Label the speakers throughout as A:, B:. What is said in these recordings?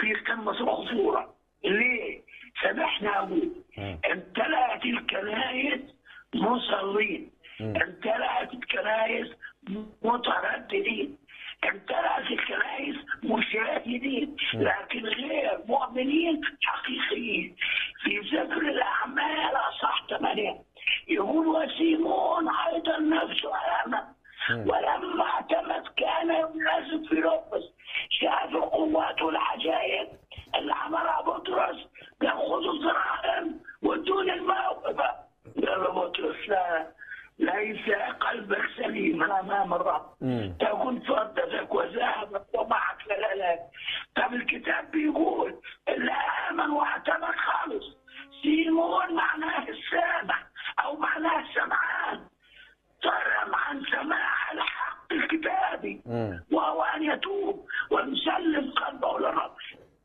A: في قمه الخطوره ليه؟ سامحنا ابوي
B: مم.
A: امتلأت الكنائس مصلين
B: مم.
A: امتلأت الكنائس مترددين امتلأت الكنائس مشاهدين لكن غير مؤمنين حقيقيين في سفر الأعمال أصح 8 يقول وسيمون أيضا نفسه أمام
B: مم.
A: ولما اعتمد كان يناسب في لبس شاف قوته العجائب اللي عملها بطرس ياخذوا الذراعين ودون الموقفة قال له بطرس لا ليس قلبك سليما امام الرب
B: مم.
A: تكن فضتك وذهبك ومعك لا طب الكتاب بيقول اللي امن واعتمد خالص سيمون معناه السامع او معناه السمعان ترم عن سماع الحق الكتابي
B: مم.
A: وهو ان يتوب ويسلم قلبه للرب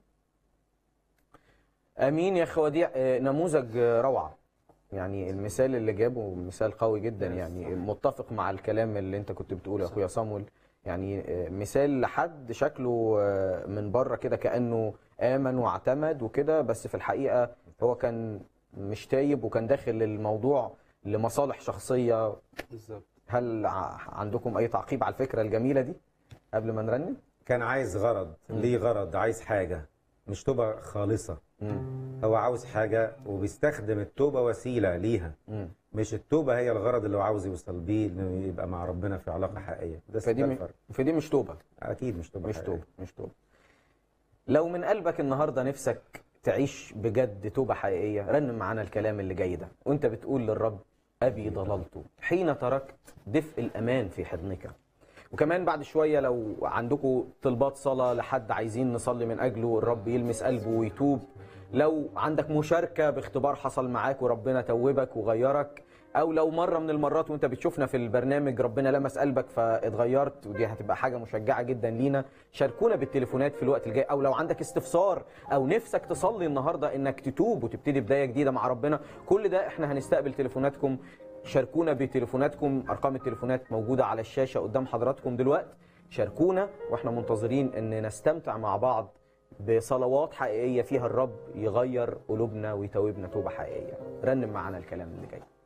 B: امين يا اخي وديع آه، نموذج آه، روعه يعني المثال اللي جابه مثال قوي جدا يعني متفق مع الكلام اللي انت كنت بتقوله يا اخويا صامويل يعني آه، مثال لحد شكله آه، من بره كده كانه امن واعتمد وكده بس في الحقيقه هو كان مش تايب وكان داخل الموضوع لمصالح شخصيه
C: بالظبط
B: هل ع- عندكم اي تعقيب على الفكره الجميله دي قبل ما نرنم
D: كان عايز غرض ليه غرض عايز حاجة مش توبة خالصة هو عاوز حاجة وبيستخدم التوبة وسيلة ليها
B: مم.
D: مش التوبة هي الغرض اللي هو عاوز يوصل بيه انه يبقى مع ربنا في علاقة حقيقية ده
B: فدي
D: ده
B: م-
D: الفرق
B: فدي مش توبه
D: اكيد مش توبة
B: مش
D: حقيقية.
B: توبة مش توبة لو من قلبك النهاردة نفسك تعيش بجد توبة حقيقية رنم معانا الكلام اللي جاي ده وانت بتقول للرب أبي ضللت حين تركت دفء الأمان في حضنك وكمان بعد شوية لو عندكم طلبات صلاة لحد عايزين نصلي من أجله الرب يلمس قلبه ويتوب لو عندك مشاركة باختبار حصل معاك وربنا توبك وغيرك او لو مره من المرات وانت بتشوفنا في البرنامج ربنا لمس قلبك فاتغيرت ودي هتبقى حاجه مشجعه جدا لينا شاركونا بالتليفونات في الوقت الجاي او لو عندك استفسار او نفسك تصلي النهارده انك تتوب وتبتدي بدايه جديده مع ربنا كل ده احنا هنستقبل تليفوناتكم شاركونا بتليفوناتكم ارقام التليفونات موجوده على الشاشه قدام حضراتكم دلوقتي شاركونا واحنا منتظرين ان نستمتع مع بعض بصلوات حقيقيه فيها الرب يغير قلوبنا ويتوبنا توبه حقيقيه رنم معانا الكلام اللي جاي